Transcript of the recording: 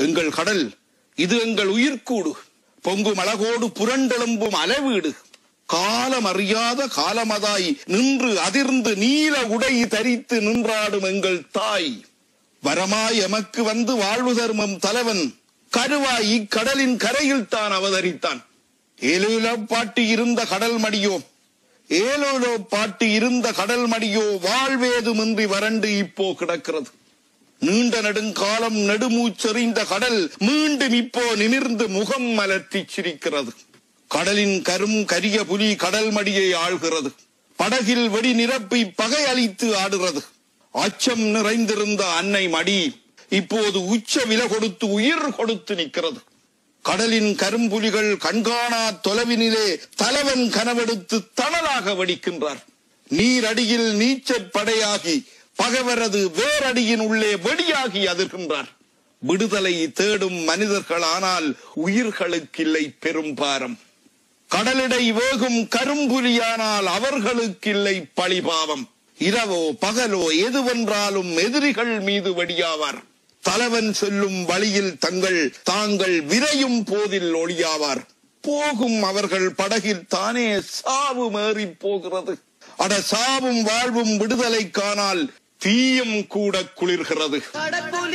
எங்கள் கடல் இது எங்கள் உயிர்க்கூடு பொங்கும் அழகோடு புரண்டெழும்பும் அளவீடு காலம் அறியாத காலமதாய் நின்று அதிர்ந்து நீல உடை தரித்து நின்றாடும் எங்கள் தாய் வரமாய் எமக்கு வந்து வாழ்வு தர்மம் தலைவன் கருவாய் இக்கடலின் கரையில் தான் அவதரித்தான் ஏலுல பாட்டு இருந்த கடல் மடியோ ஏலோலோ பாட்டு இருந்த கடல் மடியோ வாழ்வேதுமின்றி வறண்டு இப்போ கிடக்கிறது நீண்ட நெடுங்காலம் நெடுமூச்செறிந்த கடல் மீண்டும் இப்போ நிமிர்ந்து முகம் மலர்த்தி சிரிக்கிறது கடலின் கரும் கரிய புலி கடல் மடியை ஆள்கிறது படகில் வெடி நிரப்பி பகை அளித்து ஆடுகிறது அச்சம் நிறைந்திருந்த அன்னை மடி இப்போது உச்ச விலை கொடுத்து உயிர் கொடுத்து நிற்கிறது கடலின் கரும்புலிகள் கண்காணா தொலைவினிலே தலைவன் கனவெடுத்து தணலாக வெடிக்கின்றார் நீரடியில் நீச்சற் படையாகி பகைவரது வேரடியின் உள்ளே வெடியாகி அதிர்கின்றார் விடுதலை தேடும் மனிதர்கள் ஆனால் உயிர்களுக்கில்லை பெரும் பாரம் கடலிடை வேகும் கரும்புலியானால் அவர்களுக்கில்லை பழிபாவம் இரவோ பகலோ எதுவென்றாலும் எதிரிகள் மீது வெடியாவார் தலைவன் செல்லும் வழியில் தங்கள் தாங்கள் விரையும் போதில் ஒளியாவார் போகும் அவர்கள் படகில் தானே சாவு மேறி போகிறது அட சாவும் வாழ்வும் விடுதலை காணால் தீயும் கூட குளிர்கிறது கடற்புலி